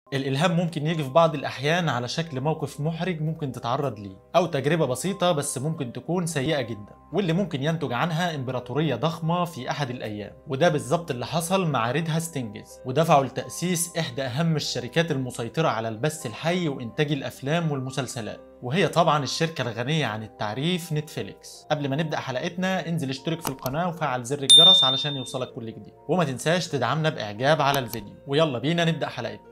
الإلهام ممكن يجي في بعض الأحيان على شكل موقف محرج ممكن تتعرض ليه أو تجربة بسيطة بس ممكن تكون سيئة جدا واللي ممكن ينتج عنها إمبراطورية ضخمة في أحد الأيام وده بالظبط اللي حصل مع ريد هاستنجز ودفعوا لتأسيس إحدى أهم الشركات المسيطرة على البث الحي وإنتاج الأفلام والمسلسلات وهي طبعا الشركة الغنية عن التعريف نتفليكس قبل ما نبدأ حلقتنا انزل اشترك في القناة وفعل زر الجرس علشان يوصلك كل جديد وما تنساش تدعمنا بإعجاب على الفيديو ويلا بينا نبدأ حلقتنا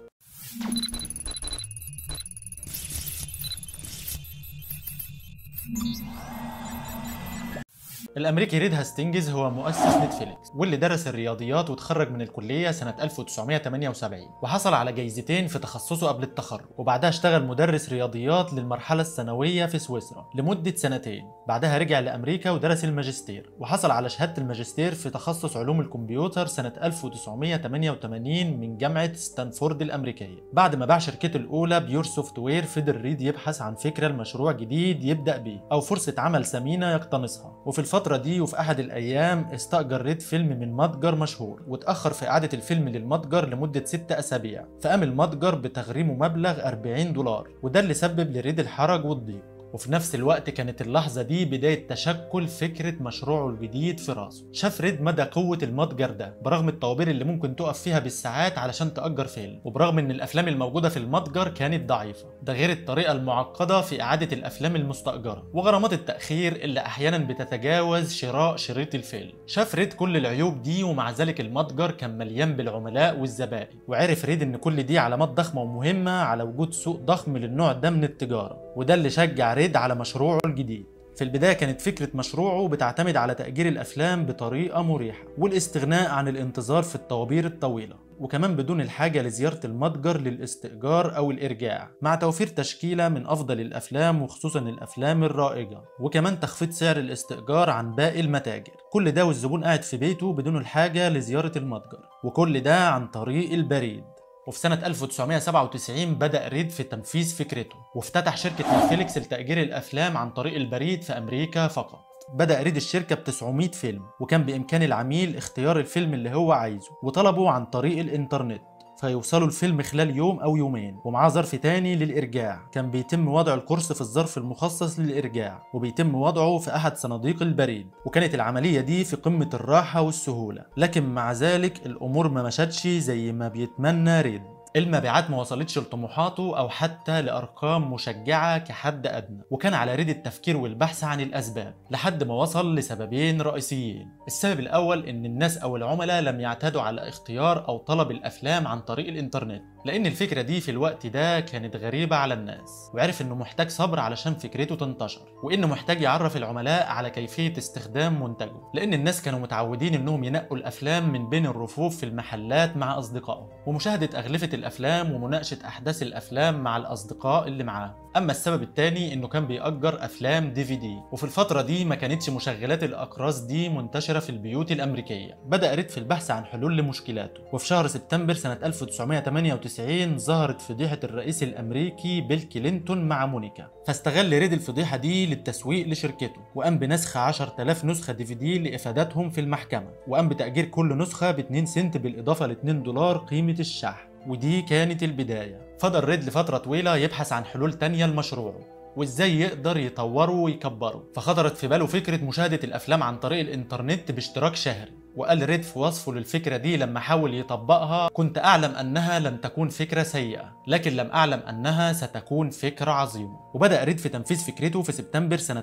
الامريكي ريد هاستنجز هو مؤسس نتفليكس واللي درس الرياضيات وتخرج من الكليه سنه 1978 وحصل على جايزتين في تخصصه قبل التخرج وبعدها اشتغل مدرس رياضيات للمرحله الثانويه في سويسرا لمده سنتين بعدها رجع لامريكا ودرس الماجستير وحصل على شهاده الماجستير في تخصص علوم الكمبيوتر سنه 1988 من جامعه ستانفورد الامريكيه بعد ما باع شركته الاولى بيور سوفت وير فضل ريد يبحث عن فكره لمشروع جديد يبدا بيه او فرصه عمل ثمينه يقتنصها وفي الفتره دي وفي احد الايام استاجر ريد فيلم من متجر مشهور واتاخر في اعاده الفيلم للمتجر لمده ست اسابيع فقام المتجر بتغريمه مبلغ 40 دولار وده اللي سبب لريد الحرج والضيق وفي نفس الوقت كانت اللحظة دي بداية تشكل فكرة مشروعه الجديد في راسه شاف ريد مدى قوة المتجر ده برغم الطوابير اللي ممكن تقف فيها بالساعات علشان تأجر فيلم وبرغم ان الافلام الموجودة في المتجر كانت ضعيفة ده غير الطريقة المعقدة في اعادة الافلام المستأجرة وغرامات التأخير اللي احيانا بتتجاوز شراء شريط الفيلم شاف ريد كل العيوب دي ومع ذلك المتجر كان مليان بالعملاء والزبائن وعرف ريد ان كل دي علامات ضخمة ومهمة على وجود سوق ضخم للنوع ده من التجارة وده اللي شجع ريد على مشروعه الجديد في البداية كانت فكرة مشروعه بتعتمد على تأجير الأفلام بطريقة مريحة والاستغناء عن الانتظار في الطوابير الطويلة وكمان بدون الحاجة لزيارة المتجر للاستئجار أو الإرجاع مع توفير تشكيلة من أفضل الأفلام وخصوصا الأفلام الرائجة وكمان تخفيض سعر الاستئجار عن باقي المتاجر كل ده والزبون قاعد في بيته بدون الحاجة لزيارة المتجر وكل ده عن طريق البريد وفي سنة 1997 بدأ ريد في تنفيذ فكرته وافتتح شركة نتفليكس لتأجير الأفلام عن طريق البريد في أمريكا فقط بدأ ريد الشركة ب 900 فيلم وكان بإمكان العميل اختيار الفيلم اللي هو عايزه وطلبه عن طريق الإنترنت فيوصلوا الفيلم خلال يوم أو يومين ومعاه ظرف تاني للإرجاع كان بيتم وضع القرص في الظرف المخصص للإرجاع وبيتم وضعه في أحد صناديق البريد وكانت العملية دي في قمة الراحة والسهولة لكن مع ذلك الأمور ما مشتش زي ما بيتمنى ريد المبيعات ما وصلتش لطموحاته او حتى لارقام مشجعه كحد ادنى وكان على ريد التفكير والبحث عن الاسباب لحد ما وصل لسببين رئيسيين السبب الاول ان الناس او العملاء لم يعتادوا على اختيار او طلب الافلام عن طريق الانترنت لان الفكره دي في الوقت ده كانت غريبه على الناس وعرف انه محتاج صبر علشان فكرته تنتشر وانه محتاج يعرف العملاء على كيفيه استخدام منتجه لان الناس كانوا متعودين انهم ينقوا الافلام من بين الرفوف في المحلات مع اصدقائهم ومشاهده اغلفه الافلام ومناقشه احداث الافلام مع الاصدقاء اللي معاه اما السبب الثاني انه كان بيأجر افلام دي في دي وفي الفتره دي ما كانتش مشغلات الاقراص دي منتشره في البيوت الامريكيه بدا ريد في البحث عن حلول لمشكلاته وفي شهر سبتمبر سنه 1998 ظهرت فضيحه الرئيس الامريكي بيل كلينتون مع مونيكا فاستغل ريد الفضيحه دي للتسويق لشركته وقام بنسخ 10000 نسخه دي في دي لافادتهم في المحكمه وقام بتاجير كل نسخه ب 2 سنت بالاضافه ل 2 دولار قيمه الشحن ودي كانت البداية فضل ريد لفترة طويلة يبحث عن حلول تانية لمشروعه وازاي يقدر يطوره ويكبره فخطرت في باله فكرة مشاهدة الأفلام عن طريق الإنترنت باشتراك شهري وقال ريد في وصفه للفكرة دي لما حاول يطبقها كنت أعلم أنها لن تكون فكرة سيئة لكن لم أعلم أنها ستكون فكرة عظيمة وبدأ ريد في تنفيذ فكرته في سبتمبر سنة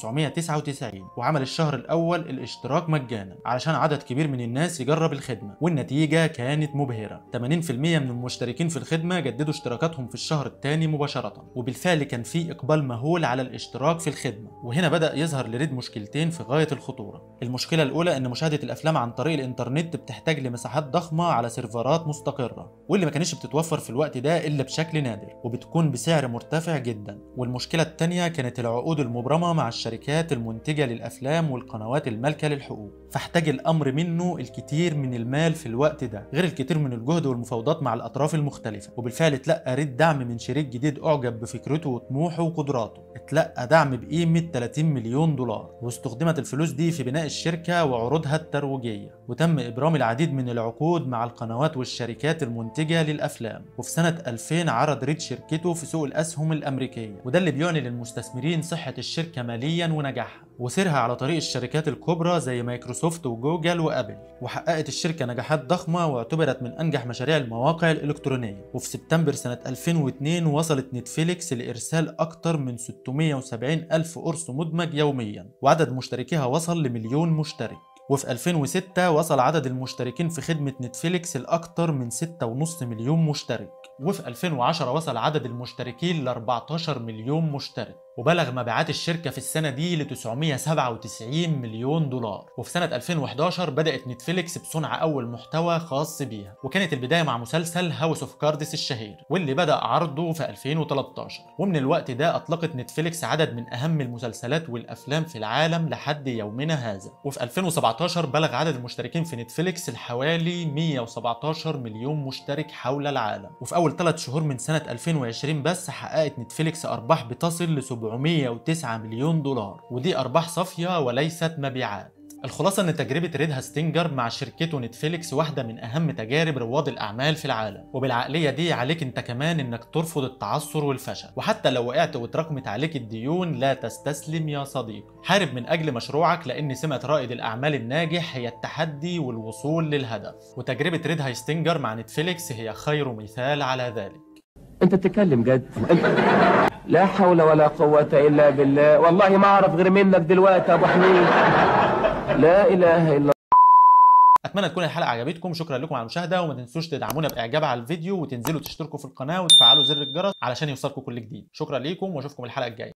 1999 وعمل الشهر الأول الاشتراك مجانا علشان عدد كبير من الناس يجرب الخدمة والنتيجة كانت مبهرة 80% من المشتركين في الخدمة جددوا اشتراكاتهم في الشهر الثاني مباشرة وبالفعل كان في إقبال مهول على الاشتراك في الخدمة وهنا بدأ يظهر لريد مشكلتين في غاية الخطورة المشكلة الأولى أن مشاهدة الأفلام عن طريق الانترنت بتحتاج لمساحات ضخمة على سيرفرات مستقرة واللي ما كانتش بتتوفر في الوقت ده إلا بشكل نادر وبتكون بسعر مرتفع جدا والمشكلة التانية كانت العقود المبرمة مع الشركات المنتجة للأفلام والقنوات المالكة للحقوق فاحتاج الامر منه الكثير من المال في الوقت ده غير الكثير من الجهد والمفاوضات مع الاطراف المختلفه وبالفعل اتلقى ريد دعم من شريك جديد اعجب بفكرته وطموحه وقدراته اتلقى دعم بقيمه 30 مليون دولار واستخدمت الفلوس دي في بناء الشركه وعروضها الترويجيه وتم ابرام العديد من العقود مع القنوات والشركات المنتجه للافلام وفي سنه 2000 عرض ريد شركته في سوق الاسهم الامريكيه وده اللي بيعني للمستثمرين صحه الشركه ماليا ونجاحها وسيرها على طريق الشركات الكبرى زي مايكروسوفت وجوجل وابل وحققت الشركه نجاحات ضخمه واعتبرت من انجح مشاريع المواقع الالكترونيه وفي سبتمبر سنه 2002 وصلت نتفليكس لارسال اكثر من 670 الف قرص مدمج يوميا وعدد مشتركيها وصل لمليون مشترك وفي 2006 وصل عدد المشتركين في خدمة نتفليكس لأكثر من 6.5 مليون مشترك وفي 2010 وصل عدد المشتركين ل 14 مليون مشترك وبلغ مبيعات الشركة في السنة دي ل 997 مليون دولار وفي سنة 2011 بدأت نتفليكس بصنع أول محتوى خاص بيها وكانت البداية مع مسلسل هاوس اوف كاردس الشهير واللي بدأ عرضه في 2013 ومن الوقت ده أطلقت نتفليكس عدد من أهم المسلسلات والأفلام في العالم لحد يومنا هذا وفي 2017 بلغ عدد المشتركين في نتفليكس الحوالي 117 مليون مشترك حول العالم وفي أول ثلاث شهور من سنة 2020 بس حققت نتفليكس أرباح بتصل ل 709 مليون دولار ودي أرباح صافية وليست مبيعات الخلاصة إن تجربة ريد هاستنجر مع شركته نتفليكس واحدة من أهم تجارب رواد الأعمال في العالم، وبالعقلية دي عليك أنت كمان إنك ترفض التعثر والفشل، وحتى لو وقعت واتراكمت عليك الديون لا تستسلم يا صديقي، حارب من أجل مشروعك لأن سمة رائد الأعمال الناجح هي التحدي والوصول للهدف، وتجربة ريد هاستنجر مع نتفليكس هي خير مثال على ذلك. انت بتتكلم جد لا حول ولا قوة الا بالله والله ما اعرف غير منك دلوقتي يا ابو حميد لا اله الا اتمنى تكون الحلقه عجبتكم شكرا لكم على المشاهده وما تنسوش تدعمونا باعجاب على الفيديو وتنزلوا تشتركوا في القناه وتفعلوا زر الجرس علشان يوصلكم كل جديد شكرا ليكم واشوفكم الحلقه الجايه